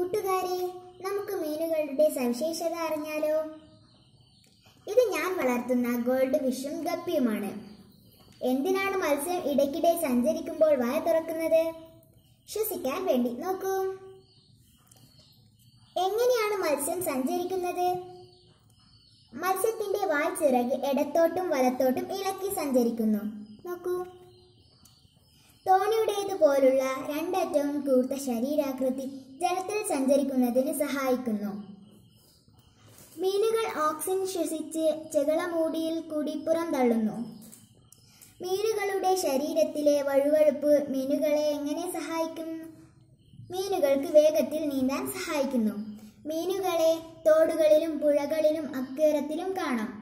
കൂട്ടുകാരെ നമുക്ക് മീനുകളുടെ സവിശേഷത അറിഞ്ഞാലോ ഇത് ഞാൻ വളർത്തുന്ന ഗോൾഡ് ഫിഷും ഗപ്പിയുമാണ് എന്തിനാണ് മത്സ്യം ഇടയ്ക്കിടെ സഞ്ചരിക്കുമ്പോൾ വായ തുറക്കുന്നത് ശ്വസിക്കാൻ വേണ്ടി നോക്കൂ എങ്ങനെയാണ് മത്സ്യം സഞ്ചരിക്കുന്നത് മത്സ്യത്തിന്റെ വാൽ ചിറക് ഇടത്തോട്ടും വലത്തോട്ടും ഇളക്കി സഞ്ചരിക്കുന്നു നോക്കൂ തോണിയുടേതുപോലുള്ള രണ്ടറ്റവും കൂർത്ത ശരീരാകൃതി ജലത്തിൽ സഞ്ചരിക്കുന്നതിന് സഹായിക്കുന്നു മീനുകൾ ഓക്സിജൻ ശ്വസിച്ച് ചെകളമൂടിയിൽ കൂടി പുറന്തള്ളുന്നു മീനുകളുടെ ശരീരത്തിലെ വഴുവഴുപ്പ് മീനുകളെ എങ്ങനെ സഹായിക്കും മീനുകൾക്ക് വേഗത്തിൽ നീന്താൻ സഹായിക്കുന്നു മീനുകളെ തോടുകളിലും പുഴകളിലും അക്വേറത്തിലും കാണാം